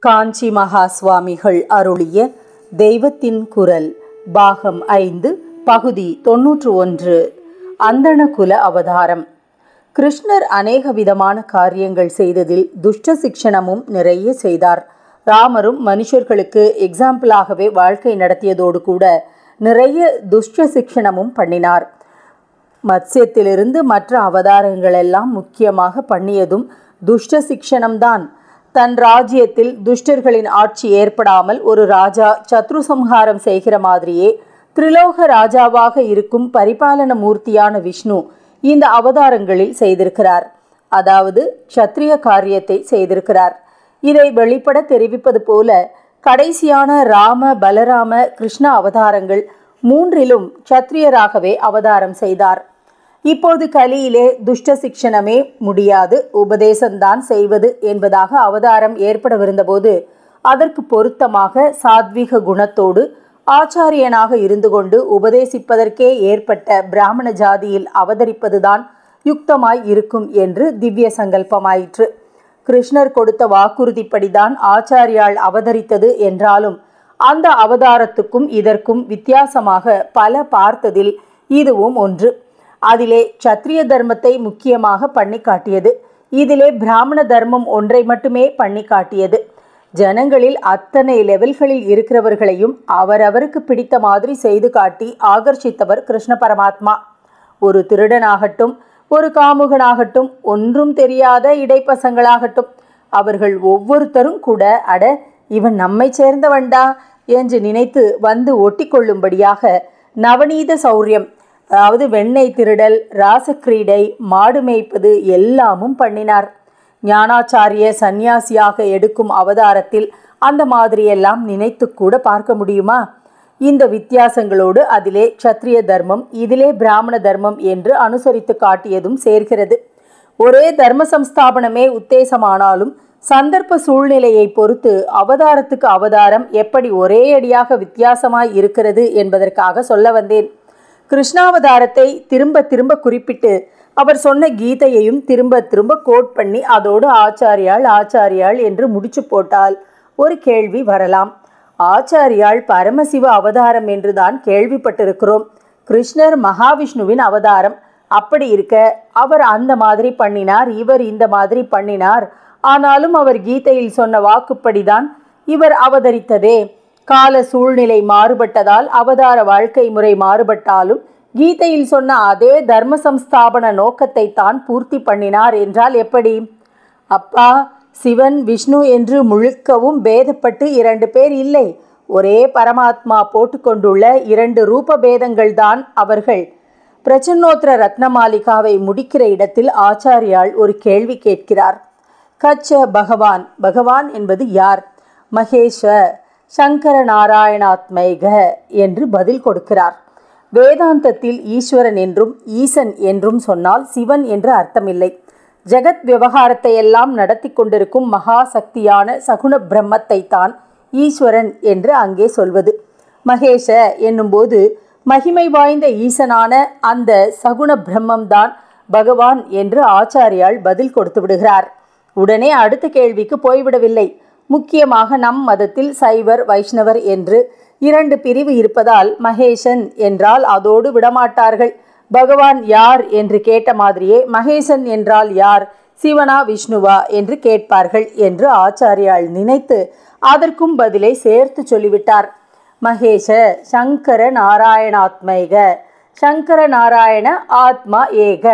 காஞ்சி மகா சுவாமிகள் அருளிய தெய்வத்தின் குரல் பாகம் ஐந்து பகுதி தொன்னூற்று ஒன்று அந்தணகுல அவதாரம் கிருஷ்ணர் அநேக விதமான காரியங்கள் செய்ததில் துஷ்ட சிக்ஷணமும் நிறைய செய்தார் ராமரும் மனுஷர்களுக்கு எக்ஸாம்பிளாகவே வாழ்க்கை நடத்தியதோடு கூட நிறைய துஷ்ட சிக்ஷணமும் பண்ணினார் மத்ஸ்யத்திலிருந்து மற்ற அவதாரங்களெல்லாம் முக்கியமாக பண்ணியதும் துஷ்ட சிக்ஷணம்தான் தன் ராஜ்யத்தில் துஷ்டர்களின் ஆட்சி ஏற்படாமல் ஒரு ராஜா சத்ரு சம்ஹாரம் செய்கிற மாதிரியே திரிலோக ராஜாவாக இருக்கும் பரிபாலன மூர்த்தியான விஷ்ணு இந்த அவதாரங்களில் செய்திருக்கிறார் அதாவது க்ஷத்ரிய காரியத்தை செய்திருக்கிறார் இதை வெளிப்பட தெரிவிப்பது போல கடைசியான ராம பலராம கிருஷ்ண அவதாரங்கள் மூன்றிலும் க்ஷத்ரியராகவே அவதாரம் செய்தார் இப்போது கலியிலே துஷ்ட சிக்ஷணமே முடியாது உபதேசம்தான் செய்வது என்பதாக அவதாரம் ஏற்படவிருந்தபோது அதற்கு பொருத்தமாக சாத்விக குணத்தோடு ஆச்சாரியனாக இருந்து கொண்டு உபதேசிப்பதற்கே ஏற்பட்ட பிராமண ஜாதியில் அவதரிப்பதுதான் யுக்தமாய் இருக்கும் என்று திவ்ய சங்கல்பமாயிற்று கிருஷ்ணர் கொடுத்த வாக்குறுதிப்படிதான் ஆச்சாரியால் அவதரித்தது என்றாலும் அந்த அவதாரத்துக்கும் இதற்கும் வித்தியாசமாக பல பார்த்ததில் இதுவும் ஒன்று அதிலே சத்திரிய தர்மத்தை முக்கியமாக பண்ணி காட்டியது இதிலே பிராமண தர்மம் ஒன்றை மட்டுமே பண்ணி காட்டியது ஜனங்களில் அத்தனை லெவல்களில் இருக்கிறவர்களையும் அவரவருக்கு பிடித்த மாதிரி செய்து காட்டி ஆகர்ஷித்தவர் கிருஷ்ண பரமாத்மா ஒரு திருடனாகட்டும் ஒரு காமுகனாகட்டும் ஒன்றும் தெரியாத இடைப்பசங்களாகட்டும் அவர்கள் ஒவ்வொருத்தரும் கூட அட இவன் நம்மை சேர்ந்தவன்டா என்று நினைத்து வந்து ஒட்டி கொள்ளும்படியாக நவநீத சௌரியம் அதாவது வெண்ணெய் திருடல் ராசக்கிரீடை மாடு மேய்ப்பது எல்லாமும் பண்ணினார் ஞானாச்சாரிய சந்நியாசியாக எடுக்கும் அவதாரத்தில் அந்த மாதிரியெல்லாம் நினைத்து கூட பார்க்க முடியுமா இந்த வித்தியாசங்களோடு அதிலே க்ஷத்ரிய தர்மம் இதிலே பிராமண தர்மம் என்று அனுசரித்து காட்டியதும் சேர்கிறது ஒரே தர்ம சம்ஸ்தாபனமே உத்தேசமானாலும் சந்தர்ப்ப சூழ்நிலையை பொறுத்து அவதாரத்துக்கு அவதாரம் எப்படி ஒரே அடியாக வித்தியாசமாய் இருக்கிறது என்பதற்காக சொல்ல வந்தேன் கிருஷ்ணாவதாரத்தை திரும்ப திரும்ப குறிப்பிட்டு அவர் சொன்ன கீதையையும் திரும்ப திரும்ப கோட் பண்ணி அதோடு ஆச்சாரியாள் ஆச்சாரியாள் என்று முடிச்சு போட்டால் ஒரு கேள்வி வரலாம் ஆச்சாரியாள் பரமசிவ அவதாரம் என்றுதான் கேள்விப்பட்டிருக்கிறோம் கிருஷ்ணர் மகாவிஷ்ணுவின் அவதாரம் அப்படி இருக்க அவர் அந்த மாதிரி பண்ணினார் இவர் இந்த மாதிரி பண்ணினார் ஆனாலும் அவர் கீதையில் சொன்ன வாக்குப்படிதான் இவர் அவதரித்ததே கால சூழ்நிலை மாறுபட்டதால் அவதார வாழ்க்கை முறை மாறுபட்டாலும் கீதையில் சொன்ன அதே தர்ம சம்ஸ்தாபன நோக்கத்தை தான் பூர்த்தி பண்ணினார் என்றால் எப்படி அப்பா சிவன் விஷ்ணு என்று முழுக்கவும் பேதப்பட்டு இரண்டு பேர் இல்லை ஒரே பரமாத்மா போட்டுக்கொண்டுள்ள இரண்டு ரூப பேதங்கள் தான் அவர்கள் பிரச்சன்னோத்திர ரத்னமாலிகாவை முடிக்கிற இடத்தில் ஆச்சாரியால் ஒரு கேள்வி கேட்கிறார் கச்ச பகவான் பகவான் என்பது யார் மகேஷ சங்கர நாராயணாத்மைக என்று பதில் கொடுக்கிறார் வேதாந்தத்தில் ஈஸ்வரன் என்றும் ஈசன் என்றும் சொன்னால் சிவன் என்று அர்த்தமில்லை ஜெகத் விவகாரத்தை எல்லாம் நடத்தி கொண்டிருக்கும் மகா சக்தியான சகுண பிரம்மத்தை தான் ஈஸ்வரன் என்று அங்கே சொல்வது மகேஷ என்னும்போது மகிமை வாய்ந்த ஈசனான அந்த சகுண பிரம்மம்தான் பகவான் என்று ஆச்சாரியால் பதில் கொடுத்து விடுகிறார் உடனே அடுத்த கேள்விக்கு போய்விடவில்லை முக்கியமாக நம் மதத்தில் சைவர் வைஷ்ணவர் என்று இரண்டு பிரிவு இருப்பதால் மகேசன் என்றால் அதோடு விடமாட்டார்கள் பகவான் யார் என்று கேட்ட மாதிரியே மகேசன் என்றால் யார் சிவனா விஷ்ணுவா என்று கேட்பார்கள் என்று ஆச்சாரியால் நினைத்து அதற்கும் பதிலை சேர்த்து சொல்லிவிட்டார் மகேஷ சங்கர நாராயணாத்மைக சங்கர நாராயண ஆத்மா ஏக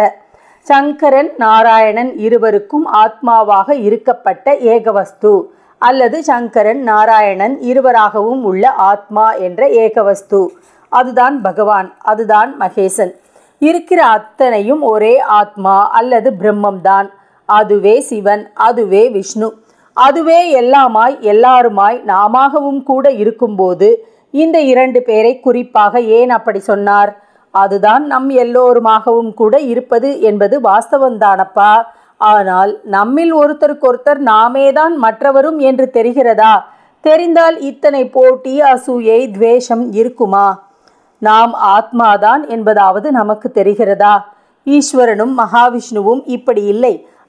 சங்கரன் நாராயணன் இருவருக்கும் ஆத்மாவாக இருக்கப்பட்ட ஏகவஸ்து அல்லது சங்கரன் நாராயணன் இருவராகவும் உள்ள ஆத்மா என்ற ஏகவஸ்து அதுதான் பகவான் அதுதான் மகேசன் இருக்கிற அத்தனையும் ஒரே ஆத்மா அல்லது பிரம்மம்தான் அதுவே சிவன் அதுவே விஷ்ணு அதுவே எல்லாமாய் எல்லாருமாய் நாமாகவும் கூட இருக்கும்போது இந்த இரண்டு பேரை குறிப்பாக ஏன் அப்படி சொன்னார் அதுதான் நம் எல்லோருமாகவும் கூட இருப்பது என்பது வாஸ்தவம்தானப்பா ஆனால் நம்மில் ஒருத்தருக்கொருத்தர் நாமேதான் மற்றவரும் என்று தெரிகிறதா தெரிந்தால் இத்தனை போட்டி அசூயை துவேஷம் இருக்குமா நாம் ஆத்மாதான் என்பதாவது நமக்கு தெரிகிறதா ஈஸ்வரனும் மகாவிஷ்ணுவும் இப்படி இல்லை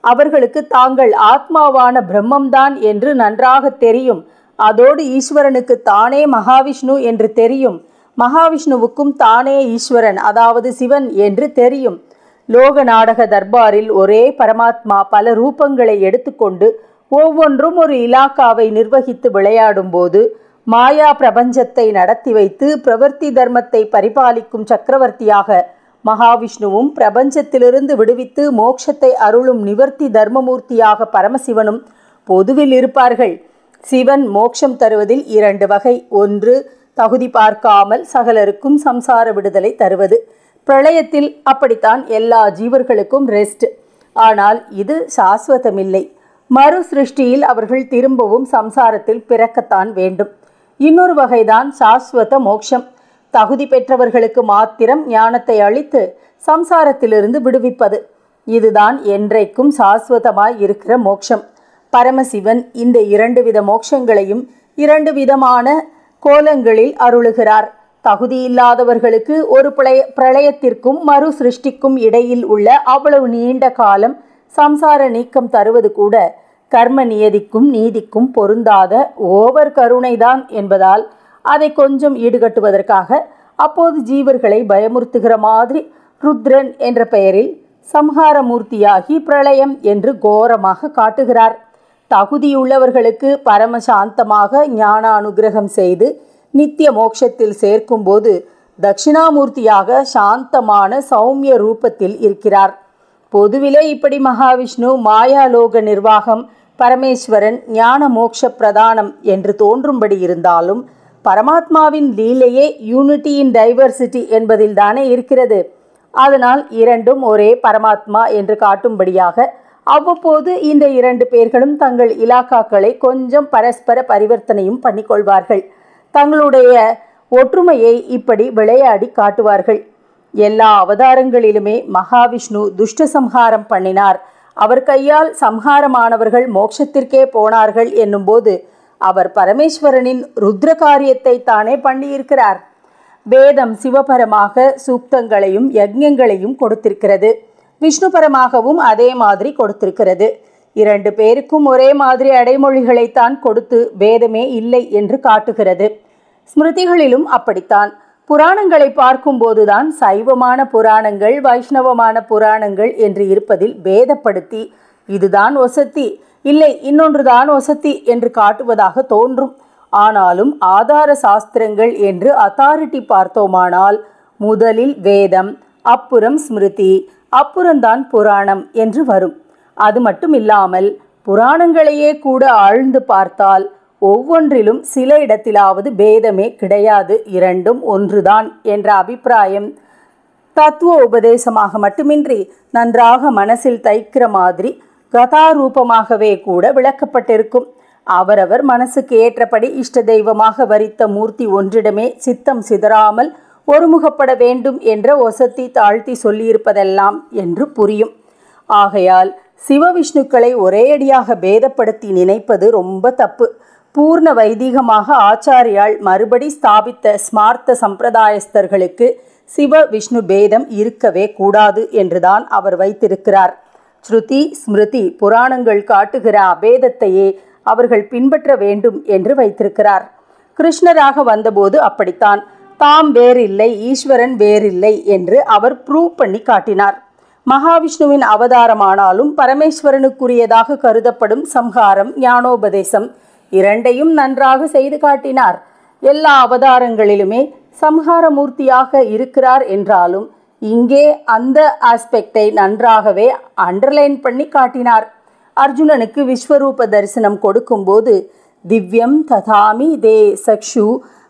அவர்களுக்கு தாங்கள் ஆத்மாவான பிரம்மம்தான் என்று நன்றாக தெரியும் அதோடு ஈஸ்வரனுக்கு தானே மகாவிஷ்ணு என்று தெரியும் மகாவிஷ்ணுவுக்கும் தானே ஈஸ்வரன் அதாவது சிவன் என்று தெரியும் லோக நாடக தர்பாரில் ஒரே பரமாத்மா பல ரூபங்களை எடுத்துக்கொண்டு ஒவ்வொன்றும் ஒரு இலாக்காவை நிர்வகித்து விளையாடும் போது மாயா பிரபஞ்சத்தை நடத்தி வைத்து பிரவர்த்தி தர்மத்தை பரிபாலிக்கும் சக்கரவர்த்தியாக மகாவிஷ்ணுவும் பிரபஞ்சத்திலிருந்து விடுவித்து மோட்சத்தை அருளும் நிவர்த்தி தர்மமூர்த்தியாக பரமசிவனும் பொதுவில் இருப்பார்கள் சிவன் மோட்சம் தருவதில் இரண்டு வகை ஒன்று தகுதி பார்க்காமல் சகலருக்கும் சம்சார விடுதலை தருவது பிரளயத்தில் அப்படித்தான் எல்லா ஜீவர்களுக்கும் ரெஸ்ட் ஆனால் இது சாஸ்வதமில்லை மறு சிருஷ்டியில் அவர்கள் திரும்பவும் சம்சாரத்தில் பிறக்கத்தான் வேண்டும் இன்னொரு வகைதான் சாஸ்வத மோட்சம் தகுதி பெற்றவர்களுக்கு மாத்திரம் ஞானத்தை அளித்து சம்சாரத்திலிருந்து விடுவிப்பது இதுதான் என்றைக்கும் சாஸ்வதமாய் இருக்கிற மோட்சம் பரமசிவன் இந்த இரண்டு வித மோட்சங்களையும் இரண்டு விதமான கோலங்களில் அருளுகிறார் தகுதியில்லாதவர்களுக்கு ஒரு பிரளய பிரளயத்திற்கும் மறு சிருஷ்டிக்கும் இடையில் உள்ள அவ்வளவு நீண்ட காலம் சம்சார நீக்கம் தருவது கூட கர்ம நியதிக்கும் நீதிக்கும் பொருந்தாத ஓவர் கருணைதான் என்பதால் அதை கொஞ்சம் ஈடுகட்டுவதற்காக அப்போது ஜீவர்களை பயமுறுத்துகிற மாதிரி ருத்ரன் என்ற பெயரில் சம்ஹாரமூர்த்தியாகி பிரளயம் என்று கோரமாக காட்டுகிறார் தகுதியுள்ளவர்களுக்கு பரமசாந்தமாக ஞான அனுகிரகம் செய்து நித்திய மோட்சத்தில் சேர்க்கும்போது தட்சிணாமூர்த்தியாக சாந்தமான சௌமிய ரூபத்தில் இருக்கிறார் பொதுவிலே இப்படி மகாவிஷ்ணு மாயாலோக நிர்வாகம் பரமேஸ்வரன் ஞான மோட்ச பிரதானம் என்று தோன்றும்படி இருந்தாலும் பரமாத்மாவின் லீலையே யூனிட்டி இன் டைவர்சிட்டி என்பதில் தானே இருக்கிறது அதனால் இரண்டும் ஒரே பரமாத்மா என்று காட்டும்படியாக அவ்வப்போது இந்த இரண்டு பேர்களும் தங்கள் இலாக்காக்களை கொஞ்சம் பரஸ்பர பரிவர்த்தனையும் பண்ணிக்கொள்வார்கள் தங்களுடைய ஒற்றுமையை இப்படி விளையாடி காட்டுவார்கள் எல்லா அவதாரங்களிலுமே மகாவிஷ்ணு துஷ்ட சம்ஹாரம் பண்ணினார் அவர் கையால் சம்ஹாரமானவர்கள் மோட்சத்திற்கே போனார்கள் என்னும்போது அவர் பரமேஸ்வரனின் ருத்ர காரியத்தை தானே பண்ணியிருக்கிறார் வேதம் சிவபரமாக சூக்தங்களையும் யஜ்ஞங்களையும் கொடுத்திருக்கிறது விஷ்ணுபரமாகவும் அதே மாதிரி கொடுத்திருக்கிறது இரண்டு பேருக்கும் ஒரே மாதிரி அடைமொழிகளைத்தான் கொடுத்து வேதமே இல்லை என்று காட்டுகிறது ஸ்மிருதிகளிலும் அப்படித்தான் புராணங்களை பார்க்கும்போதுதான் சைவமான புராணங்கள் வைஷ்ணவமான புராணங்கள் என்று இருப்பதில் பேதப்படுத்தி இதுதான் ஒசத்தி இல்லை இன்னொன்றுதான் ஒசத்தி என்று காட்டுவதாக தோன்றும் ஆனாலும் ஆதார சாஸ்திரங்கள் என்று அத்தாரிட்டி பார்த்தோமானால் முதலில் வேதம் அப்புறம் ஸ்மிருதி அப்புறம்தான் புராணம் என்று வரும் அது மட்டும் இல்லாமல் புராணங்களையே கூட ஆழ்ந்து பார்த்தால் ஒவ்வொன்றிலும் சில இடத்திலாவது பேதமே கிடையாது இரண்டும் ஒன்றுதான் என்ற அபிப்பிராயம் தத்துவ உபதேசமாக மட்டுமின்றி நன்றாக மனசில் தைக்கிற மாதிரி கதாரூபமாகவே கூட விளக்கப்பட்டிருக்கும் அவரவர் மனசுக்கு ஏற்றபடி இஷ்ட தெய்வமாக வரித்த மூர்த்தி ஒன்றிடமே சித்தம் சிதறாமல் ஒருமுகப்பட வேண்டும் என்ற ஒசத்தி தாழ்த்தி சொல்லியிருப்பதெல்லாம் என்று புரியும் ஆகையால் சிவவிஷ்ணுக்களை ஒரேயடியாக பேதப்படுத்தி நினைப்பது ரொம்ப தப்பு பூர்ண வைதீகமாக ஆச்சாரியால் மறுபடி ஸ்தாபித்த ஸ்மார்த்த சம்பிரதாயஸ்தர்களுக்கு சிவ விஷ்ணு பேதம் இருக்கவே கூடாது என்றுதான் அவர் வைத்திருக்கிறார் ஸ்ருதி ஸ்மிருதி புராணங்கள் காட்டுகிற அபேதத்தையே அவர்கள் பின்பற்ற வேண்டும் என்று வைத்திருக்கிறார் கிருஷ்ணராக வந்தபோது அப்படித்தான் தாம் வேறில்லை ஈஸ்வரன் வேறில்லை என்று அவர் ப்ரூவ் பண்ணி காட்டினார் மகாவிஷ்ணுவின் அவதாரமானாலும் பரமேஸ்வரனுக்குரியதாக கருதப்படும் சம்ஹாரம் ஞானோபதேசம் இரண்டையும் நன்றாக செய்து காட்டினார் எல்லா அவதாரங்களிலுமே சம்ஹாரமூர்த்தியாக இருக்கிறார் என்றாலும் இங்கே அந்த ஆஸ்பெக்டை நன்றாகவே அண்டர்லைன் பண்ணி காட்டினார் அர்ஜுனனுக்கு விஸ்வரூப தரிசனம் கொடுக்கும்போது திவ்யம் ததாமி தே சக்ஷு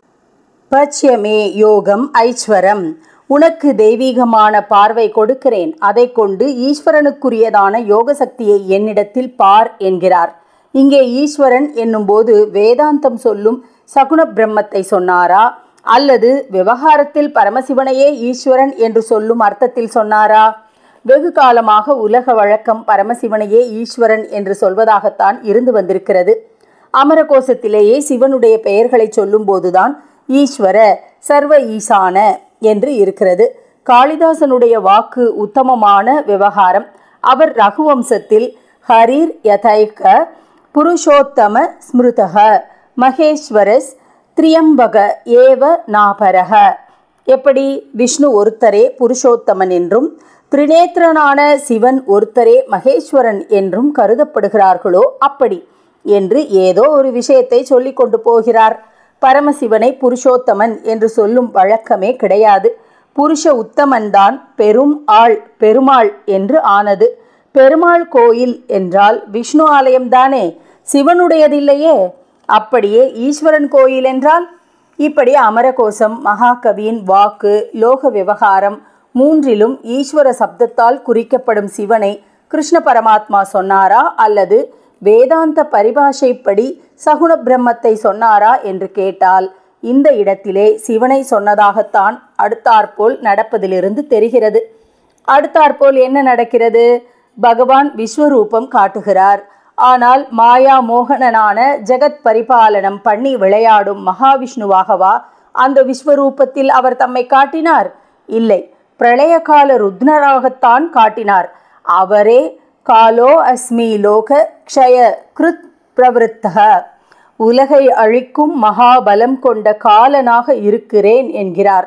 பச்சியமே யோகம் ஐஸ்வரம் உனக்கு தெய்வீகமான பார்வை கொடுக்கிறேன் அதை கொண்டு ஈஸ்வரனுக்குரியதான யோக சக்தியை என்னிடத்தில் பார் என்கிறார் இங்கே ஈஸ்வரன் என்னும்போது வேதாந்தம் சொல்லும் சகுண பிரம்மத்தை சொன்னாரா அல்லது விவகாரத்தில் பரமசிவனையே ஈஸ்வரன் என்று சொல்லும் அர்த்தத்தில் சொன்னாரா வெகு காலமாக உலக வழக்கம் பரமசிவனையே ஈஸ்வரன் என்று சொல்வதாகத்தான் இருந்து வந்திருக்கிறது அமரகோசத்திலேயே சிவனுடைய பெயர்களை சொல்லும்போதுதான் ஈஸ்வர சர்வ ஈசான என்று இருக்கிறது காளிதாசனுடைய வாக்கு உத்தமமான விவகாரம் அவர் ரகுவம்சத்தில் ஹரிர் யதைக புருஷோத்தம ஸ்மிருதக மகேஸ்வரஸ் திரியம்பக ஏவ நாபரக எப்படி விஷ்ணு ஒருத்தரே புருஷோத்தமன் என்றும் திரிநேத்திரனான சிவன் ஒருத்தரே மகேஸ்வரன் என்றும் கருதப்படுகிறார்களோ அப்படி என்று ஏதோ ஒரு விஷயத்தை சொல்லிக் கொண்டு போகிறார் பரமசிவனை புருஷோத்தமன் என்று சொல்லும் வழக்கமே கிடையாது புருஷ உத்தமன்தான் பெரும் ஆள் பெருமாள் என்று ஆனது பெருமாள் கோயில் என்றால் விஷ்ணு ஆலயம்தானே சிவனுடையதில்லையே அப்படியே ஈஸ்வரன் கோயில் என்றால் இப்படி அமரகோசம் மகாகவியின் வாக்கு லோக விவகாரம் மூன்றிலும் ஈஸ்வர சப்தத்தால் குறிக்கப்படும் சிவனை கிருஷ்ண பரமாத்மா சொன்னாரா அல்லது வேதாந்த பரிபாஷைப்படி சகுண பிரம்மத்தை சொன்னாரா என்று கேட்டால் இந்த இடத்திலே சிவனை சொன்னதாகத்தான் அடுத்தாற்போல் நடப்பதிலிருந்து தெரிகிறது அடுத்தாற்போல் என்ன நடக்கிறது பகவான் விஸ்வரூபம் காட்டுகிறார் ஆனால் மாயா மோகனனான ஜெகத் பரிபாலனம் பண்ணி விளையாடும் மகாவிஷ்ணுவாகவா அந்த விஸ்வரூபத்தில் அவர் தம்மை காட்டினார் இல்லை பிரளய கால ருத்னராகத்தான் காட்டினார் அவரே காலோ அஸ்மி லோக க்ஷய கிருத் பிரவருத்தக உலகை அழிக்கும் மகாபலம் கொண்ட காலனாக இருக்கிறேன் என்கிறார்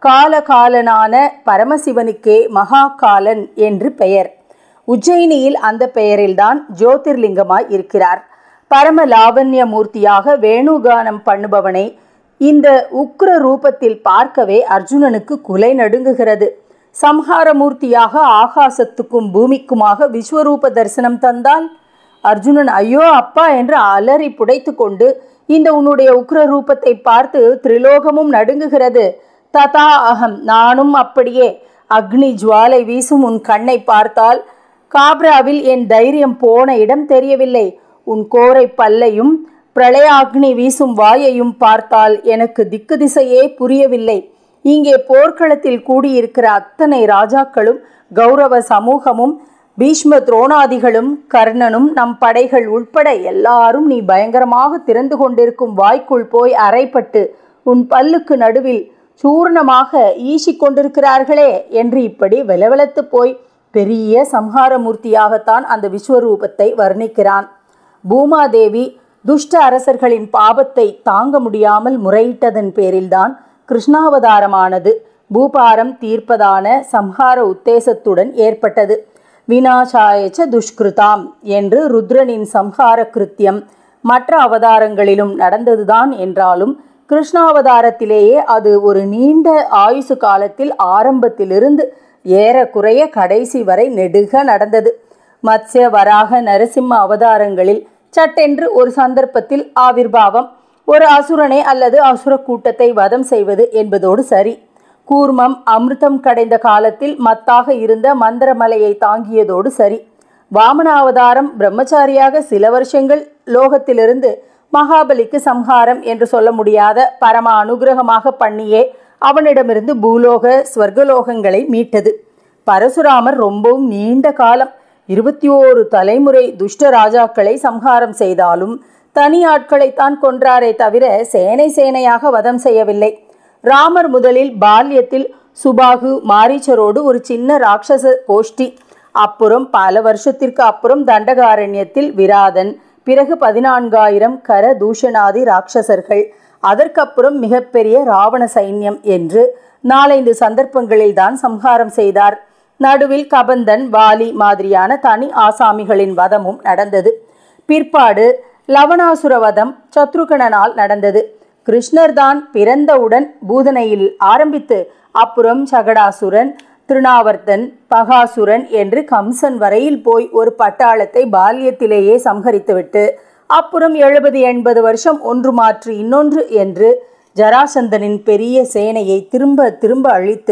காலகாலனான பரமசிவனுக்கே மகாகாலன் என்று பெயர் உஜ்ஜயினியில் அந்த பெயரில்தான் ஜோதிர்லிங்கமாய் இருக்கிறார் பரம லாவண்ய மூர்த்தியாக வேணுகானம் பண்ணுபவனை இந்த உக்ர ரூபத்தில் பார்க்கவே அர்ஜுனனுக்கு குலை நடுங்குகிறது சம்ஹாரமூர்த்தியாக ஆகாசத்துக்கும் பூமிக்குமாக விஸ்வரூப தரிசனம் தந்தால் அர்ஜுனன் ஐயோ அப்பா என்று அலறி புடைத்து கொண்டு இந்த உன்னுடைய உக்ர ரூபத்தை பார்த்து திரிலோகமும் நடுங்குகிறது ததா அகம் நானும் அப்படியே அக்னி ஜுவாலை வீசும் உன் கண்ணை பார்த்தால் காப்ராவில் என் தைரியம் போன இடம் தெரியவில்லை உன் கோரை பல்லையும் பிரளயாக்னி வீசும் வாயையும் பார்த்தால் எனக்கு திக்கு திசையே புரியவில்லை இங்கே போர்க்களத்தில் கூடியிருக்கிற அத்தனை ராஜாக்களும் கௌரவ சமூகமும் பீஷ்ம துரோணாதிகளும் கர்ணனும் நம் படைகள் உட்பட எல்லாரும் நீ பயங்கரமாக திறந்து கொண்டிருக்கும் வாய்க்குள் போய் அறைப்பட்டு உன் பல்லுக்கு நடுவில் சூர்ணமாக ஈசிக் கொண்டிருக்கிறார்களே என்று இப்படி வெலவெலத்து போய் பெரிய சம்ஹாரமூர்த்தியாகத்தான் அந்த விஸ்வரூபத்தை வர்ணிக்கிறான் பூமாதேவி துஷ்ட அரசர்களின் பாபத்தை தாங்க முடியாமல் முறையிட்டதன் பேரில்தான் கிருஷ்ணாவதாரமானது பூபாரம் தீர்ப்பதான சம்ஹார உத்தேசத்துடன் ஏற்பட்டது வினாசாயச்ச துஷ்கிருதாம் என்று ருத்ரனின் சம்ஹார கிருத்தியம் மற்ற அவதாரங்களிலும் நடந்ததுதான் என்றாலும் கிருஷ்ணாவதாரத்திலேயே அது ஒரு நீண்ட ஆயுசு காலத்தில் ஆரம்பத்திலிருந்து ஏறக்குறைய கடைசி வரை நெடுக நடந்தது மத்ஸ்ய வராக நரசிம்ம அவதாரங்களில் சட்டென்று ஒரு சந்தர்ப்பத்தில் ஆவிர்வாவம் ஒரு அசுரனை அல்லது அசுர கூட்டத்தை வதம் செய்வது என்பதோடு சரி கூர்மம் அமிர்தம் கடைந்த காலத்தில் மத்தாக இருந்த மந்திரமலையை தாங்கியதோடு சரி வாமன அவதாரம் பிரம்மச்சாரியாக சில வருஷங்கள் லோகத்திலிருந்து மகாபலிக்கு சம்ஹாரம் என்று சொல்ல முடியாத பரம அனுகிரகமாக பண்ணியே அவனிடமிருந்து பூலோக ஸ்வர்கலோகங்களை மீட்டது பரசுராமர் ரொம்பவும் நீண்ட காலம் இருபத்தி ஓரு தலைமுறை துஷ்ட ராஜாக்களை சம்ஹாரம் செய்தாலும் தனி ஆட்களைத்தான் கொன்றாரே தவிர சேனை சேனையாக வதம் செய்யவில்லை ராமர் முதலில் பால்யத்தில் சுபாகு மாரீச்சரோடு ஒரு சின்ன ராட்சச கோஷ்டி அப்புறம் பல வருஷத்திற்கு அப்புறம் தண்டகாரண்யத்தில் விராதன் பிறகு பதினான்காயிரம் கர தூஷணாதி ராட்சசர்கள் அதற்கப்புறம் மிகப்பெரிய ராவண சைன்யம் என்று நாலைந்து சந்தர்ப்பங்களில் தான் சம்ஹாரம் செய்தார் நடுவில் கபந்தன் வாலி மாதிரியான தனி ஆசாமிகளின் வதமும் நடந்தது பிற்பாடு லவணாசுர வதம் சத்ருகணனால் நடந்தது கிருஷ்ணர் தான் பிறந்தவுடன் பூதனையில் ஆரம்பித்து அப்புறம் சகடாசுரன் திருநாவர்த்தன் பகாசுரன் என்று கம்சன் வரையில் போய் ஒரு பட்டாளத்தை பால்யத்திலேயே சம்ஹரித்துவிட்டு அப்புறம் எழுபது எண்பது வருஷம் ஒன்று மாற்றி இன்னொன்று என்று ஜராசந்தனின் பெரிய சேனையை திரும்ப திரும்ப அழித்து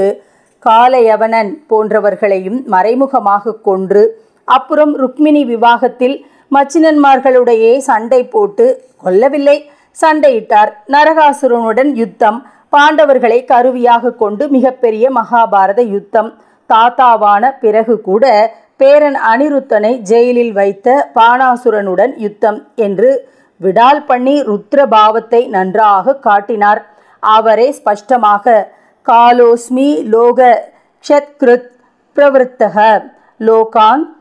காலயவனன் போன்றவர்களையும் மறைமுகமாக கொன்று அப்புறம் ருக்மிணி விவாகத்தில் மச்சினன்மார்களுடையே சண்டை போட்டு கொல்லவில்லை சண்டையிட்டார் நரகாசுரனுடன் யுத்தம் பாண்டவர்களை கருவியாக கொண்டு மிகப்பெரிய மகாபாரத யுத்தம் தாத்தாவான பிறகு கூட பேரன் அனிருத்தனை ஜெயிலில் வைத்த பாணாசுரனுடன் யுத்தம் என்று விடால் பண்ணி ருத்ர பாவத்தை நன்றாக காட்டினார் அவரே ஸ்பஷ்டமாக காலோஸ்மி லோக க்ஷத்கிருத் பிரவருத்தக லோகான்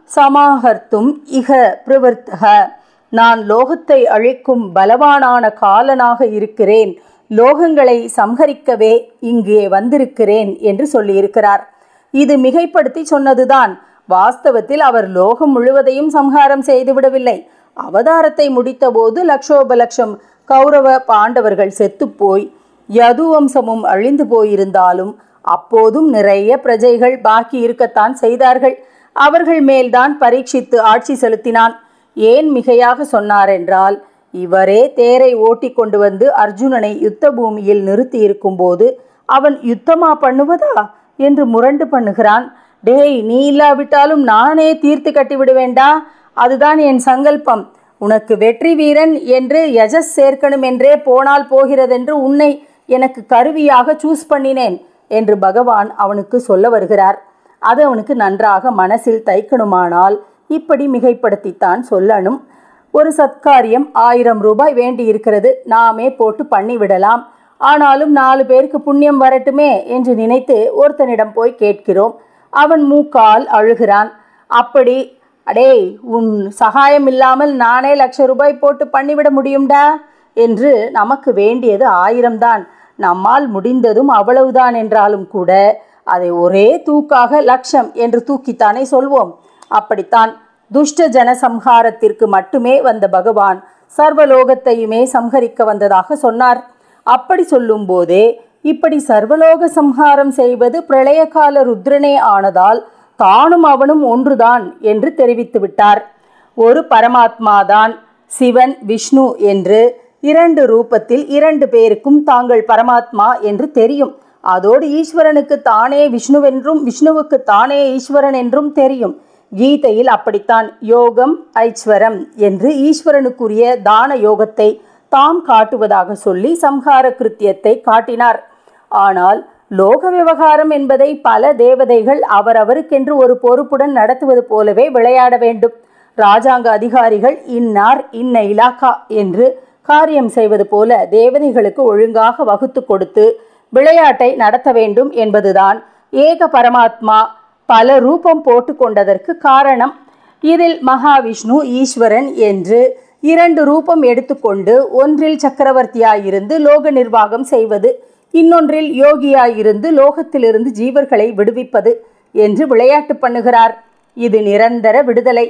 சமாஹர்த்தும் இக பிரவர்த்தக நான் லோகத்தை அழிக்கும் பலவானான காலனாக இருக்கிறேன் லோகங்களை சம்ஹரிக்கவே இங்கே வந்திருக்கிறேன் என்று சொல்லியிருக்கிறார் இது மிகைப்படுத்தி சொன்னதுதான் வாஸ்தவத்தில் அவர் லோகம் முழுவதையும் சம்ஹாரம் செய்துவிடவில்லை அவதாரத்தை முடித்தபோது லட்சோபலட்சம் கௌரவ பாண்டவர்கள் செத்துப்போய் யதுவம்சமும் அழிந்து போயிருந்தாலும் அப்போதும் நிறைய பிரஜைகள் பாக்கி இருக்கத்தான் செய்தார்கள் அவர்கள் மேல்தான் பரீட்சித்து ஆட்சி செலுத்தினான் ஏன் மிகையாக சொன்னார் என்றால் இவரே தேரை ஓட்டி கொண்டு வந்து அர்ஜுனனை யுத்த பூமியில் நிறுத்தி இருக்கும்போது அவன் யுத்தமா பண்ணுவதா என்று முரண்டு பண்ணுகிறான் டேய் நீ இல்லாவிட்டாலும் நானே தீர்த்து கட்டி விடுவேண்டா அதுதான் என் சங்கல்பம் உனக்கு வெற்றி வீரன் என்று யஜஸ் சேர்க்கணும் என்றே போனால் போகிறதென்று உன்னை எனக்கு கருவியாக சூஸ் பண்ணினேன் என்று பகவான் அவனுக்கு சொல்ல வருகிறார் அது அவனுக்கு நன்றாக மனசில் தைக்கணுமானால் இப்படி மிகைப்படுத்தித்தான் சொல்லணும் ஒரு சத்காரியம் ஆயிரம் ரூபாய் வேண்டி இருக்கிறது நாமே போட்டு பண்ணிவிடலாம் ஆனாலும் நாலு பேருக்கு புண்ணியம் வரட்டுமே என்று நினைத்து ஒருத்தனிடம் போய் கேட்கிறோம் அவன் மூக்கால் அழுகிறான் அப்படி அடேய் உன் சகாயம் இல்லாமல் நானே லட்ச ரூபாய் போட்டு பண்ணிவிட முடியும்டா என்று நமக்கு வேண்டியது ஆயிரம்தான் நம்மால் முடிந்ததும் அவ்வளவுதான் என்றாலும் கூட அதை ஒரே தூக்காக லட்சம் என்று தூக்கித்தானே சொல்வோம் அப்படித்தான் துஷ்ட ஜன சம்ஹாரத்திற்கு மட்டுமே வந்த பகவான் சர்வலோகத்தையுமே சம்ஹரிக்க வந்ததாக சொன்னார் அப்படி சொல்லும்போதே இப்படி சர்வலோக சம்ஹாரம் செய்வது பிரளய கால ருத்ரனே ஆனதால் தானும் அவனும் ஒன்றுதான் என்று தெரிவித்து விட்டார் ஒரு பரமாத்மாதான் சிவன் விஷ்ணு என்று இரண்டு ரூபத்தில் இரண்டு பேருக்கும் தாங்கள் பரமாத்மா என்று தெரியும் அதோடு ஈஸ்வரனுக்கு தானே விஷ்ணுவென்றும் விஷ்ணுவுக்கு தானே ஈஸ்வரன் என்றும் தெரியும் கீதையில் அப்படித்தான் யோகம் ஐஸ்வரம் என்று ஈஸ்வரனுக்குரிய தான யோகத்தை தாம் காட்டுவதாக சொல்லி சம்ஹார கிருத்தியத்தை காட்டினார் ஆனால் லோக விவகாரம் என்பதை பல தேவதைகள் அவரவருக்கென்று ஒரு பொறுப்புடன் நடத்துவது போலவே விளையாட வேண்டும் ராஜாங்க அதிகாரிகள் இன்னார் இன்ன இலாக்கா என்று காரியம் செய்வது போல தேவதைகளுக்கு ஒழுங்காக வகுத்து கொடுத்து விளையாட்டை நடத்த வேண்டும் என்பதுதான் ஏக பரமாத்மா பல ரூபம் போட்டு கொண்டதற்கு காரணம் இதில் மகாவிஷ்ணு ஈஸ்வரன் என்று இரண்டு ரூபம் எடுத்துக்கொண்டு ஒன்றில் சக்கரவர்த்தியாயிருந்து லோக நிர்வாகம் செய்வது இன்னொன்றில் யோகியாயிருந்து லோகத்திலிருந்து ஜீவர்களை விடுவிப்பது என்று விளையாட்டு பண்ணுகிறார் இது நிரந்தர விடுதலை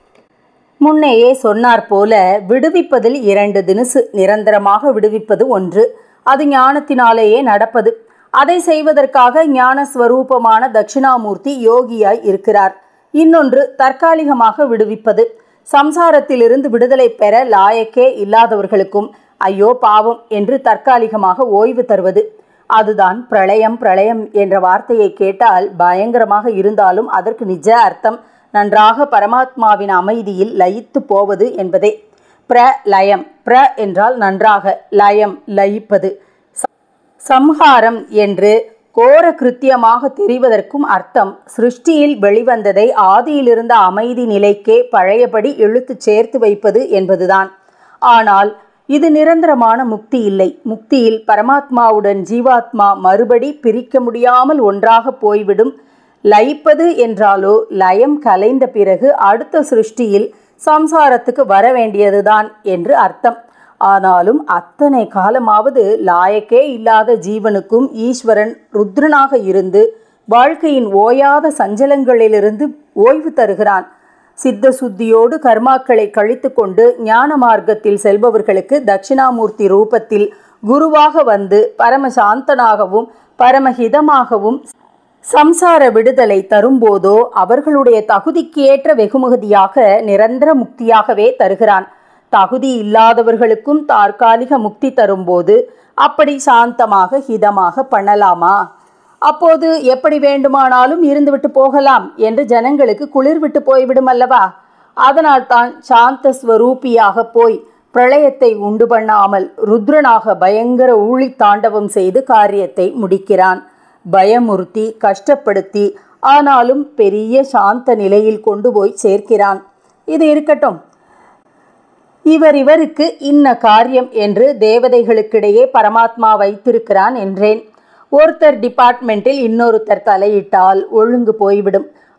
முன்னையே சொன்னார் போல விடுவிப்பதில் இரண்டு தினுசு நிரந்தரமாக விடுவிப்பது ஒன்று அது ஞானத்தினாலேயே நடப்பது அதை செய்வதற்காக ஞான ஸ்வரூபமான தட்சிணாமூர்த்தி யோகியாய் இருக்கிறார் இன்னொன்று தற்காலிகமாக விடுவிப்பது சம்சாரத்திலிருந்து விடுதலை பெற லாயக்கே இல்லாதவர்களுக்கும் ஐயோ பாவம் என்று தற்காலிகமாக ஓய்வு தருவது அதுதான் பிரளயம் பிரளயம் என்ற வார்த்தையை கேட்டால் பயங்கரமாக இருந்தாலும் அதற்கு நிஜ அர்த்தம் நன்றாக பரமாத்மாவின் அமைதியில் லயித்து போவது என்பதே பிரலயம் பிர என்றால் நன்றாக லயம் லயிப்பது சம்ஹாரம் என்று கோர கிருத்தியமாக தெரிவதற்கும் அர்த்தம் சிருஷ்டியில் வெளிவந்ததை ஆதியிலிருந்த அமைதி நிலைக்கே பழையபடி இழுத்துச் சேர்த்து வைப்பது என்பதுதான் ஆனால் இது நிரந்தரமான முக்தி இல்லை முக்தியில் பரமாத்மாவுடன் ஜீவாத்மா மறுபடி பிரிக்க முடியாமல் ஒன்றாக போய்விடும் லயிப்பது என்றாலோ லயம் கலைந்த பிறகு அடுத்த சிருஷ்டியில் சம்சாரத்துக்கு வர வேண்டியதுதான் என்று அர்த்தம் ஆனாலும் அத்தனை காலமாவது லாயக்கே இல்லாத ஜீவனுக்கும் ஈஸ்வரன் ருத்ரனாக இருந்து வாழ்க்கையின் ஓயாத சஞ்சலங்களிலிருந்து ஓய்வு தருகிறான் சித்த சுத்தியோடு கர்மாக்களை கழித்து கொண்டு ஞான மார்க்கத்தில் செல்பவர்களுக்கு தட்சிணாமூர்த்தி ரூபத்தில் குருவாக வந்து பரமசாந்தனாகவும் பரமஹிதமாகவும் சம்சார விடுதலை தரும்போதோ அவர்களுடைய தகுதிக்கு ஏற்ற வெகுமதியாக நிரந்தர முக்தியாகவே தருகிறான் தகுதி இல்லாதவர்களுக்கும் தற்காலிக முக்தி தரும்போது அப்படி சாந்தமாக ஹிதமாக பண்ணலாமா அப்போது எப்படி வேண்டுமானாலும் இருந்துவிட்டு போகலாம் என்று ஜனங்களுக்கு குளிர் விட்டு போய்விடும் அல்லவா அதனால் தான் சாந்த ஸ்வரூபியாக போய் பிரளயத்தை உண்டு பண்ணாமல் ருத்ரனாக பயங்கர ஊழி தாண்டவம் செய்து காரியத்தை முடிக்கிறான் பயமுறுத்தி கஷ்டப்படுத்தி ஆனாலும் பெரிய சாந்த நிலையில் கொண்டு போய் சேர்க்கிறான் இது இருக்கட்டும் இவர் இவருக்கு இன்ன காரியம் என்று தேவதைகளுக்கிடையே பரமாத்மா வைத்திருக்கிறான் என்றேன் ஒருத்தர் டிபார்ட்மெண்ட்டில் இன்னொருத்தர் தலையிட்டால் ஒழுங்கு போய்விடும்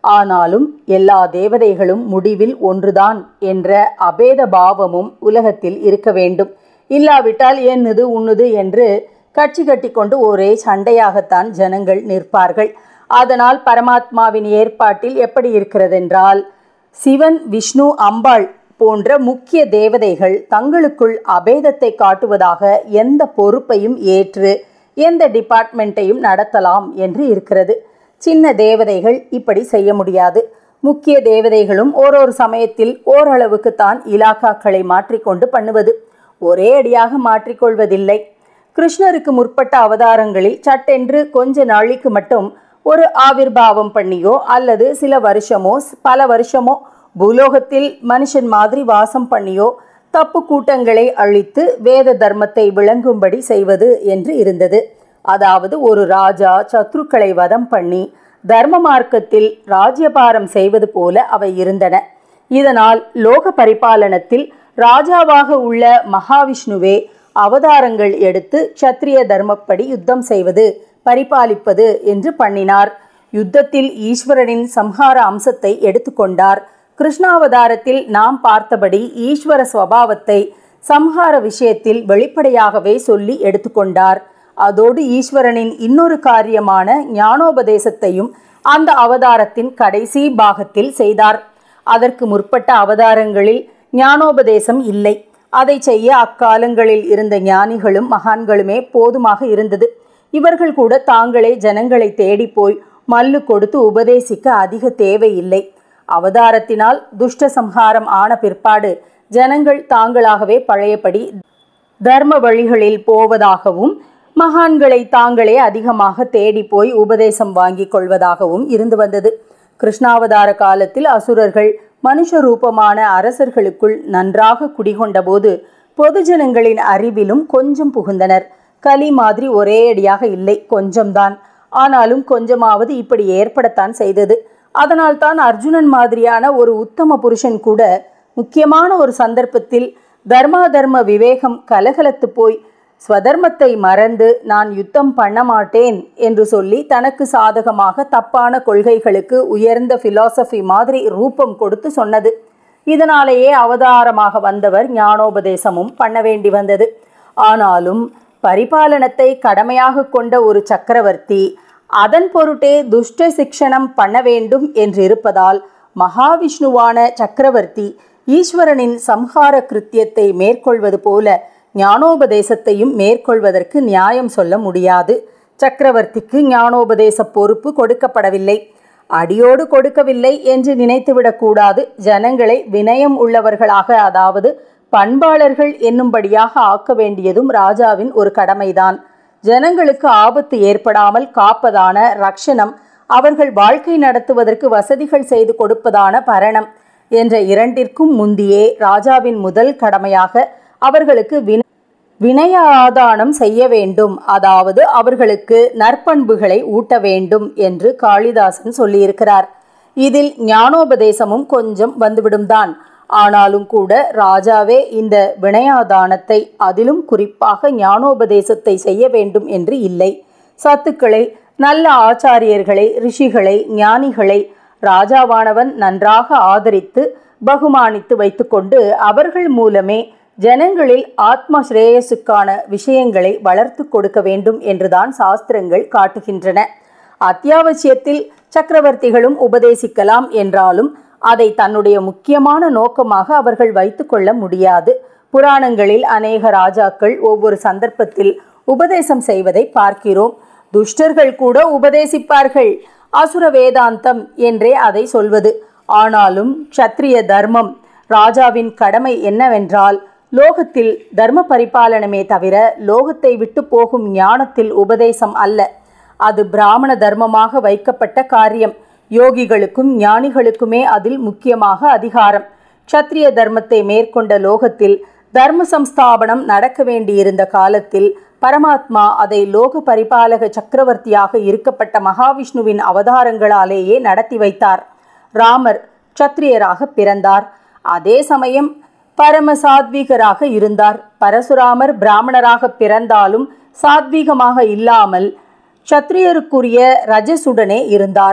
ஆனாலும் எல்லா தேவதைகளும் முடிவில் ஒன்றுதான் என்ற அபேத பாவமும் உலகத்தில் இருக்க வேண்டும் இல்லாவிட்டால் என்னது உண்ணுது என்று கட்சி கட்டி கொண்டு ஒரே சண்டையாகத்தான் ஜனங்கள் நிற்பார்கள் அதனால் பரமாத்மாவின் ஏற்பாட்டில் எப்படி இருக்கிறதென்றால் சிவன் விஷ்ணு அம்பாள் போன்ற முக்கிய தேவதைகள் தங்களுக்குள் அபேதத்தை காட்டுவதாக எந்த பொறுப்பையும் ஏற்று எந்த டிபார்ட்மெண்ட்டையும் நடத்தலாம் என்று இருக்கிறது சின்ன தேவதைகள் இப்படி செய்ய முடியாது முக்கிய தேவதைகளும் ஓரொரு சமயத்தில் ஓரளவுக்கு தான் இலாக்காக்களை மாற்றிக்கொண்டு பண்ணுவது ஒரே அடியாக மாற்றிக்கொள்வதில்லை கிருஷ்ணருக்கு முற்பட்ட அவதாரங்களில் சட்டென்று கொஞ்ச நாளைக்கு மட்டும் ஒரு ஆவிர்பாவம் பண்ணியோ அல்லது சில வருஷமோ பல வருஷமோ பூலோகத்தில் மனுஷன் மாதிரி வாசம் பண்ணியோ தப்பு கூட்டங்களை அழித்து வேத தர்மத்தை விளங்கும்படி செய்வது என்று இருந்தது அதாவது ஒரு ராஜா சத்ருக்களை வதம் பண்ணி தர்ம மார்க்கத்தில் ராஜ்யபாரம் செய்வது போல அவை இருந்தன இதனால் லோக பரிபாலனத்தில் ராஜாவாக உள்ள மகாவிஷ்ணுவே அவதாரங்கள் எடுத்து க்ஷத்ரிய தர்மப்படி யுத்தம் செய்வது பரிபாலிப்பது என்று பண்ணினார் யுத்தத்தில் ஈஸ்வரனின் சம்ஹார அம்சத்தை எடுத்துக்கொண்டார் கிருஷ்ணாவதாரத்தில் நாம் பார்த்தபடி ஈஸ்வர ஸ்வபாவத்தை சம்ஹார விஷயத்தில் வெளிப்படையாகவே சொல்லி எடுத்துக்கொண்டார் அதோடு ஈஸ்வரனின் இன்னொரு காரியமான ஞானோபதேசத்தையும் அந்த அவதாரத்தின் கடைசி பாகத்தில் செய்தார் அதற்கு முற்பட்ட அவதாரங்களில் ஞானோபதேசம் இல்லை அதை செய்ய அக்காலங்களில் இருந்த ஞானிகளும் மகான்களுமே போதுமாக இருந்தது இவர்கள் கூட தாங்களே ஜனங்களை தேடி போய் மல்லு கொடுத்து உபதேசிக்க அதிக தேவையில்லை அவதாரத்தினால் துஷ்ட சம்ஹாரம் ஆன பிற்பாடு ஜனங்கள் தாங்களாகவே பழையபடி தர்ம வழிகளில் போவதாகவும் மகான்களை தாங்களே அதிகமாக தேடி போய் உபதேசம் வாங்கி கொள்வதாகவும் இருந்து வந்தது கிருஷ்ணாவதார காலத்தில் அசுரர்கள் மனுஷ ரூபமான அரசர்களுக்குள் நன்றாக குடிகொண்டபோது பொதுஜனங்களின் அறிவிலும் கொஞ்சம் புகுந்தனர் கலி மாதிரி ஒரே அடியாக இல்லை கொஞ்சம்தான் ஆனாலும் கொஞ்சமாவது இப்படி ஏற்படத்தான் செய்தது அதனால்தான் அர்ஜுனன் மாதிரியான ஒரு உத்தம புருஷன் கூட முக்கியமான ஒரு சந்தர்ப்பத்தில் தர்மா தர்ம விவேகம் கலகலத்து போய் ஸ்வதர்மத்தை மறந்து நான் யுத்தம் பண்ண மாட்டேன் என்று சொல்லி தனக்கு சாதகமாக தப்பான கொள்கைகளுக்கு உயர்ந்த பிலாசபி மாதிரி ரூபம் கொடுத்து சொன்னது இதனாலேயே அவதாரமாக வந்தவர் ஞானோபதேசமும் பண்ண வேண்டி வந்தது ஆனாலும் பரிபாலனத்தை கடமையாக கொண்ட ஒரு சக்கரவர்த்தி அதன் பொருட்டே துஷ்ட சிக்ஷணம் பண்ண வேண்டும் என்றிருப்பதால் மகாவிஷ்ணுவான சக்கரவர்த்தி ஈஸ்வரனின் சம்ஹார கிருத்தியத்தை மேற்கொள்வது போல ஞானோபதேசத்தையும் மேற்கொள்வதற்கு நியாயம் சொல்ல முடியாது சக்கரவர்த்திக்கு ஞானோபதேச பொறுப்பு கொடுக்கப்படவில்லை அடியோடு கொடுக்கவில்லை என்று நினைத்துவிடக்கூடாது ஜனங்களை வினயம் உள்ளவர்களாக அதாவது பண்பாளர்கள் என்னும்படியாக ஆக்க வேண்டியதும் ராஜாவின் ஒரு கடமைதான் ஜனங்களுக்கு ஆபத்து ஏற்படாமல் காப்பதான ரக்ஷணம் அவர்கள் வாழ்க்கை நடத்துவதற்கு வசதிகள் செய்து கொடுப்பதான பரணம் என்ற இரண்டிற்கும் முந்தியே ராஜாவின் முதல் கடமையாக அவர்களுக்கு வின வினயாதானம் செய்ய வேண்டும் அதாவது அவர்களுக்கு நற்பண்புகளை ஊட்ட வேண்டும் என்று காளிதாசன் சொல்லியிருக்கிறார் இதில் ஞானோபதேசமும் கொஞ்சம் வந்துவிடும் தான் ஆனாலும் கூட ராஜாவே இந்த வினயாதானத்தை அதிலும் குறிப்பாக ஞானோபதேசத்தை செய்ய வேண்டும் என்று இல்லை சத்துக்களை நல்ல ஆச்சாரியர்களை ரிஷிகளை ஞானிகளை ராஜாவானவன் நன்றாக ஆதரித்து பகுமானித்து வைத்துக்கொண்டு அவர்கள் மூலமே ஜனங்களில் ஆத்ம ஸ்ரேயஸுக்கான விஷயங்களை வளர்த்து கொடுக்க வேண்டும் என்றுதான் சாஸ்திரங்கள் காட்டுகின்றன அத்தியாவசியத்தில் சக்கரவர்த்திகளும் உபதேசிக்கலாம் என்றாலும் அதை தன்னுடைய முக்கியமான நோக்கமாக அவர்கள் வைத்துக்கொள்ள முடியாது புராணங்களில் அநேக ராஜாக்கள் ஒவ்வொரு சந்தர்ப்பத்தில் உபதேசம் செய்வதை பார்க்கிறோம் துஷ்டர்கள் கூட உபதேசிப்பார்கள் அசுர வேதாந்தம் என்றே அதை சொல்வது ஆனாலும் க்ஷத்ரிய தர்மம் ராஜாவின் கடமை என்னவென்றால் லோகத்தில் தர்ம பரிபாலனமே தவிர லோகத்தை விட்டு போகும் ஞானத்தில் உபதேசம் அல்ல அது பிராமண தர்மமாக வைக்கப்பட்ட காரியம் யோகிகளுக்கும் ஞானிகளுக்குமே அதில் முக்கியமாக அதிகாரம் க்ஷத்ரிய தர்மத்தை மேற்கொண்ட லோகத்தில் தர்ம சம்ஸ்தாபனம் நடக்க வேண்டியிருந்த காலத்தில் பரமாத்மா அதை லோக பரிபாலக சக்கரவர்த்தியாக இருக்கப்பட்ட மகாவிஷ்ணுவின் அவதாரங்களாலேயே நடத்தி வைத்தார் ராமர் க்ஷத்ரியராக பிறந்தார் அதே சமயம் பரம சாத்வீகராக இருந்தார் பரசுராமர் பிராமணராக பிறந்தாலும் சாத்வீகமாக இல்லாமல் க்ஷத்ரியருக்குரிய ரஜசுடனே இருந்தார்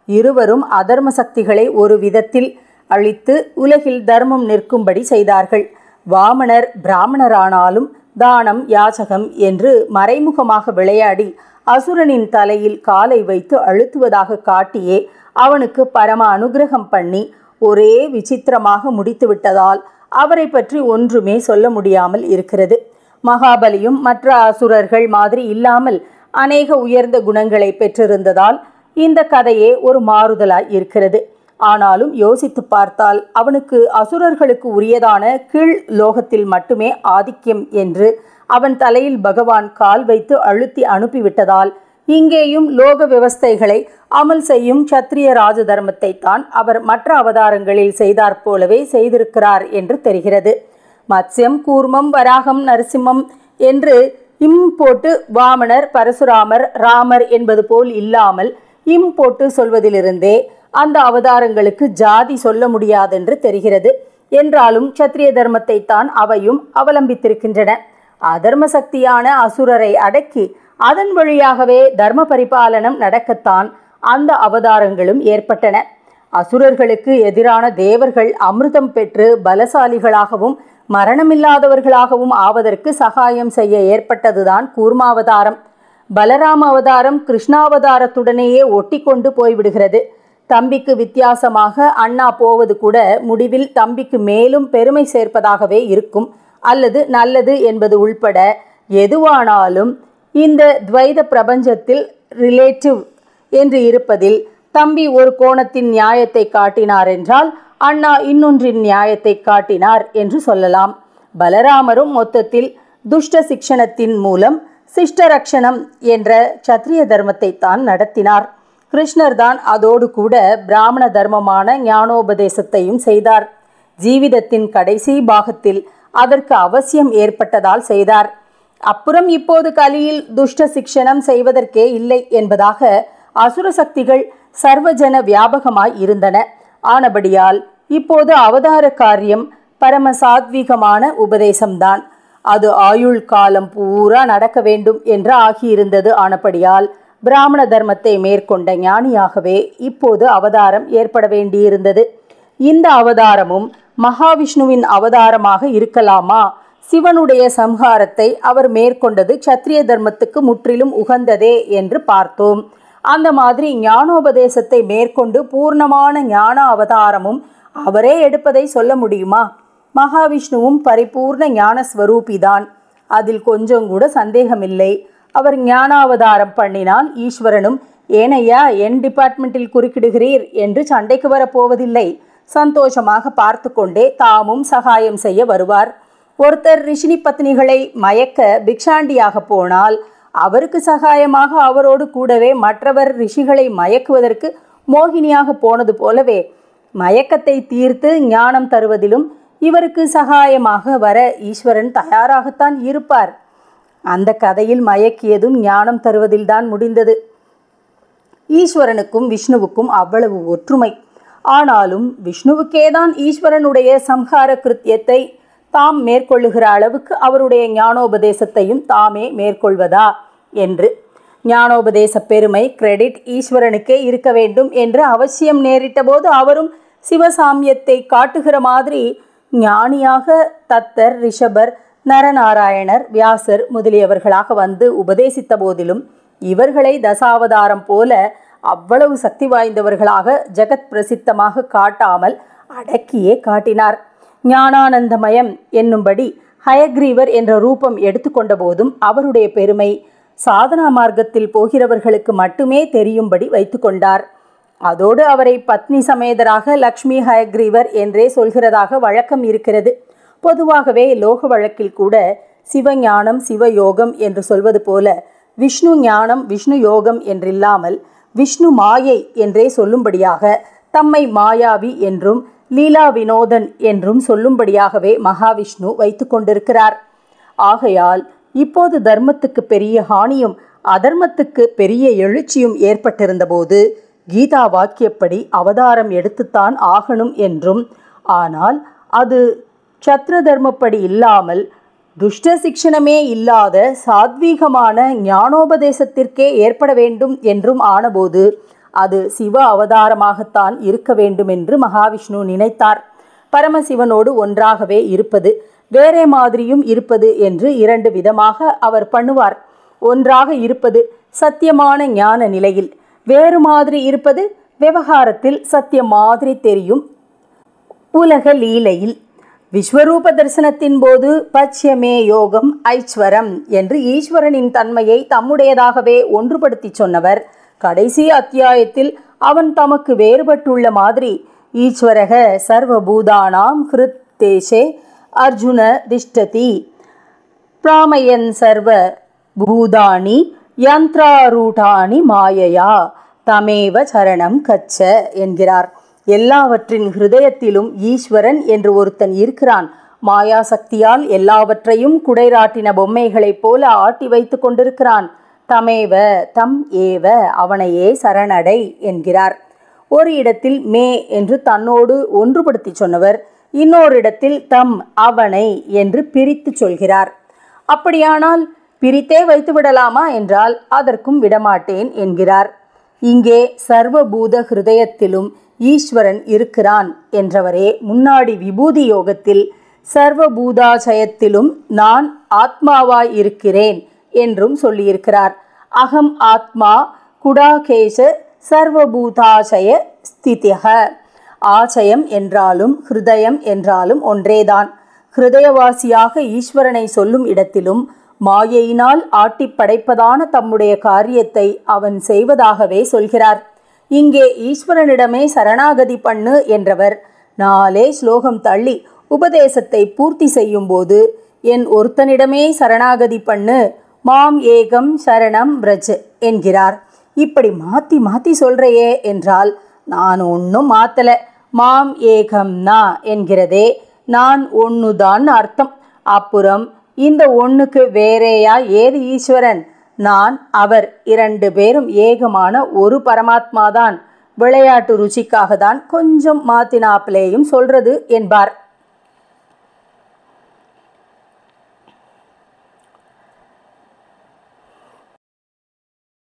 இருவரும் அதர்ம சக்திகளை ஒரு விதத்தில் அழித்து உலகில் தர்மம் நிற்கும்படி செய்தார்கள் வாமனர் பிராமணரானாலும் தானம் யாச்சகம் என்று மறைமுகமாக விளையாடி அசுரனின் தலையில் காலை வைத்து அழுத்துவதாக காட்டியே அவனுக்கு பரம அனுகிரகம் பண்ணி ஒரே விசித்திரமாக முடித்து விட்டதால் அவரை பற்றி ஒன்றுமே சொல்ல முடியாமல் இருக்கிறது மகாபலியும் மற்ற அசுரர்கள் மாதிரி இல்லாமல் அநேக உயர்ந்த குணங்களை பெற்றிருந்ததால் இந்த கதையே ஒரு மாறுதலாய் இருக்கிறது ஆனாலும் யோசித்து பார்த்தால் அவனுக்கு அசுரர்களுக்கு உரியதான கீழ் லோகத்தில் மட்டுமே ஆதிக்கம் என்று அவன் தலையில் பகவான் கால் வைத்து அழுத்தி அனுப்பிவிட்டதால் இங்கேயும் லோக விவஸ்தைகளை அமல் செய்யும் சத்திரிய ராஜ தர்மத்தை தான் அவர் மற்ற அவதாரங்களில் செய்தாற் போலவே செய்திருக்கிறார் என்று தெரிகிறது மத்ஸ்யம் கூர்மம் வராகம் நரசிம்மம் என்று இம் போட்டு வாமனர் பரசுராமர் ராமர் என்பது போல் இல்லாமல் இம் போட்டு சொல்வதிலிருந்தே அந்த அவதாரங்களுக்கு ஜாதி சொல்ல முடியாதென்று தெரிகிறது என்றாலும் சத்திரிய தர்மத்தை தான் அவையும் அவலம்பித்திருக்கின்றன அதர்ம சக்தியான அசுரரை அடக்கி அதன் வழியாகவே தர்ம பரிபாலனம் நடக்கத்தான் அந்த அவதாரங்களும் ஏற்பட்டன அசுரர்களுக்கு எதிரான தேவர்கள் அமிர்தம் பெற்று பலசாலிகளாகவும் மரணமில்லாதவர்களாகவும் ஆவதற்கு சகாயம் செய்ய ஏற்பட்டதுதான் கூர்மாவதாரம் பலராம அவதாரம் கிருஷ்ணாவதாரத்துடனேயே ஒட்டி கொண்டு போய்விடுகிறது தம்பிக்கு வித்தியாசமாக அண்ணா போவது கூட முடிவில் தம்பிக்கு மேலும் பெருமை சேர்ப்பதாகவே இருக்கும் அல்லது நல்லது என்பது உள்பட எதுவானாலும் இந்த துவைத பிரபஞ்சத்தில் ரிலேட்டிவ் என்று இருப்பதில் தம்பி ஒரு கோணத்தின் நியாயத்தை காட்டினார் என்றால் அண்ணா இன்னொன்றின் நியாயத்தை காட்டினார் என்று சொல்லலாம் பலராமரும் மொத்தத்தில் துஷ்ட சிக்ஷணத்தின் மூலம் சிஷ்டரக்ஷணம் என்ற சத்திரிய தர்மத்தை தான் நடத்தினார் கிருஷ்ணர் தான் அதோடு கூட பிராமண தர்மமான ஞானோபதேசத்தையும் செய்தார் ஜீவிதத்தின் கடைசி பாகத்தில் அதற்கு அவசியம் ஏற்பட்டதால் செய்தார் அப்புறம் இப்போது கலியில் துஷ்ட சிக்ஷணம் செய்வதற்கே இல்லை என்பதாக அசுர சக்திகள் சர்வஜன வியாபகமாய் இருந்தன ஆனபடியால் இப்போது அவதார காரியம் பரம சாத்வீகமான உபதேசம்தான் அது ஆயுள் காலம் பூரா நடக்க வேண்டும் என்று ஆகியிருந்தது ஆனபடியால் பிராமண தர்மத்தை மேற்கொண்ட ஞானியாகவே இப்போது அவதாரம் ஏற்பட வேண்டியிருந்தது இந்த அவதாரமும் மகாவிஷ்ணுவின் அவதாரமாக இருக்கலாமா சிவனுடைய சம்ஹாரத்தை அவர் மேற்கொண்டது சத்திரிய தர்மத்துக்கு முற்றிலும் உகந்ததே என்று பார்த்தோம் அந்த மாதிரி ஞானோபதேசத்தை மேற்கொண்டு பூர்ணமான ஞான அவதாரமும் அவரே எடுப்பதை சொல்ல முடியுமா மகாவிஷ்ணுவும் பரிபூர்ண ஞான ஸ்வரூபிதான் அதில் கொஞ்சம் கூட சந்தேகமில்லை அவர் ஞானாவதாரம் பண்ணினால் ஈஸ்வரனும் ஏனையா என் டிபார்ட்மெண்ட்டில் குறுக்கிடுகிறீர் என்று சண்டைக்கு வரப்போவதில்லை சந்தோஷமாக பார்த்து கொண்டே தாமும் சகாயம் செய்ய வருவார் ஒருத்தர் ரிஷினி பத்னிகளை மயக்க பிக்ஷாண்டியாக போனால் அவருக்கு சகாயமாக அவரோடு கூடவே மற்றவர் ரிஷிகளை மயக்குவதற்கு மோகினியாக போனது போலவே மயக்கத்தை தீர்த்து ஞானம் தருவதிலும் இவருக்கு சகாயமாக வர ஈஸ்வரன் தயாராகத்தான் இருப்பார் அந்த கதையில் மயக்கியதும் ஞானம் தருவதில்தான் முடிந்தது ஈஸ்வரனுக்கும் விஷ்ணுவுக்கும் அவ்வளவு ஒற்றுமை ஆனாலும் விஷ்ணுவுக்கேதான் ஈஸ்வரனுடைய சம்ஹார கிருத்தியத்தை தாம் மேற்கொள்ளுகிற அளவுக்கு அவருடைய ஞானோபதேசத்தையும் தாமே மேற்கொள்வதா என்று ஞானோபதேச பெருமை கிரெடிட் ஈஸ்வரனுக்கே இருக்க வேண்டும் என்று அவசியம் நேரிட்ட போது அவரும் சிவசாமியத்தை காட்டுகிற மாதிரி ஞானியாக தத்தர் ரிஷபர் நரநாராயணர் வியாசர் முதலியவர்களாக வந்து உபதேசித்த போதிலும் இவர்களை தசாவதாரம் போல அவ்வளவு சக்தி வாய்ந்தவர்களாக ஜெகத் பிரசித்தமாக காட்டாமல் அடக்கியே காட்டினார் ஞானானந்தமயம் என்னும்படி ஹயக்ரீவர் என்ற ரூபம் எடுத்துக்கொண்ட போதும் அவருடைய பெருமை சாதனா மார்க்கத்தில் போகிறவர்களுக்கு மட்டுமே தெரியும்படி வைத்துக்கொண்டார் அதோடு அவரை பத்னி சமேதராக லக்ஷ்மி ஹயக்ரீவர் என்றே சொல்கிறதாக வழக்கம் இருக்கிறது பொதுவாகவே லோக வழக்கில் கூட சிவஞானம் சிவயோகம் என்று சொல்வது போல விஷ்ணு ஞானம் விஷ்ணு யோகம் என்றில்லாமல் விஷ்ணு மாயை என்றே சொல்லும்படியாக தம்மை மாயாவி என்றும் லீலா வினோதன் என்றும் சொல்லும்படியாகவே மகாவிஷ்ணு வைத்து கொண்டிருக்கிறார் ஆகையால் இப்போது தர்மத்துக்கு பெரிய ஹானியும் அதர்மத்துக்கு பெரிய எழுச்சியும் ஏற்பட்டிருந்தபோது கீதா வாக்கியப்படி அவதாரம் எடுத்துத்தான் ஆகணும் என்றும் ஆனால் அது சத்ர தர்மப்படி இல்லாமல் துஷ்ட சிக்ஷணமே இல்லாத சாத்வீகமான ஞானோபதேசத்திற்கே ஏற்பட வேண்டும் என்றும் ஆனபோது அது சிவ அவதாரமாகத்தான் இருக்க வேண்டும் என்று மகாவிஷ்ணு நினைத்தார் பரமசிவனோடு ஒன்றாகவே இருப்பது வேறே மாதிரியும் இருப்பது என்று இரண்டு விதமாக அவர் பண்ணுவார் ஒன்றாக இருப்பது சத்தியமான ஞான நிலையில் வேறு மாதிரி இருப்பது விவகாரத்தில் சத்தியம் மாதிரி தெரியும் உலக லீலையில் விஸ்வரூப தரிசனத்தின் போது பச்சியமே யோகம் ஐஸ்வரம் என்று ஈஸ்வரனின் தன்மையை தம்முடையதாகவே ஒன்றுபடுத்தி சொன்னவர் கடைசி அத்தியாயத்தில் அவன் தமக்கு வேறுபட்டுள்ள மாதிரி ஈஸ்வரக சர்வபூதானாம் ஹிருத்தேஷே அர்ஜுன திஷ்டதி பிராமயன் சர்வ பூதானி யந்திராரூடானி மாயையா தமேவ சரணம் கச்ச என்கிறார் எல்லாவற்றின் ஹிருதயத்திலும் ஈஸ்வரன் என்று ஒருத்தன் இருக்கிறான் மாயா சக்தியால் எல்லாவற்றையும் குடைராட்டின பொம்மைகளைப் போல ஆட்டி வைத்து கொண்டிருக்கிறான் தமேவ தம் ஏவ அவனையே சரணடை என்கிறார் ஒரு இடத்தில் மே என்று தன்னோடு ஒன்றுபடுத்தி சொன்னவர் இன்னொரு இடத்தில் தம் அவனை என்று பிரித்து சொல்கிறார் அப்படியானால் பிரித்தே வைத்து விடலாமா என்றால் அதற்கும் விடமாட்டேன் என்கிறார் இங்கே சர்வபூத ஹிருதயத்திலும் ஈஸ்வரன் இருக்கிறான் என்றவரே முன்னாடி விபூதி யோகத்தில் சர்வபூதாசயத்திலும் நான் ஆத்மாவாய் இருக்கிறேன் என்றும் சொல்லியிருக்கிறார் அகம் ஆத்மா குடாகேச சர்வபூதாசய ஸ்திதிக ஆசயம் என்றாலும் ஹிருதயம் என்றாலும் ஒன்றேதான் ஹிருதயவாசியாக ஈஸ்வரனை சொல்லும் இடத்திலும் மாயையினால் ஆட்டி படைப்பதான தம்முடைய காரியத்தை அவன் செய்வதாகவே சொல்கிறார் இங்கே ஈஸ்வரனிடமே சரணாகதி பண்ணு என்றவர் நாலே ஸ்லோகம் தள்ளி உபதேசத்தை பூர்த்தி செய்யும்போது என் ஒருத்தனிடமே சரணாகதி பண்ணு மாம் ஏகம் சரணம் பிரஜ் என்கிறார் இப்படி மாத்தி மாத்தி சொல்றையே என்றால் நான் ஒன்றும் மாத்தல மாம் ஏகம்னா என்கிறதே நான் ஒன்றுதான் அர்த்தம் அப்புறம் இந்த ஒன்றுக்கு வேறேயா ஏது ஈஸ்வரன் நான் அவர் இரண்டு பேரும் ஏகமான ஒரு பரமாத்மாதான் விளையாட்டு ருச்சிக்காக தான் கொஞ்சம் மாத்தினாப்பிலேயும் சொல்றது என்பார்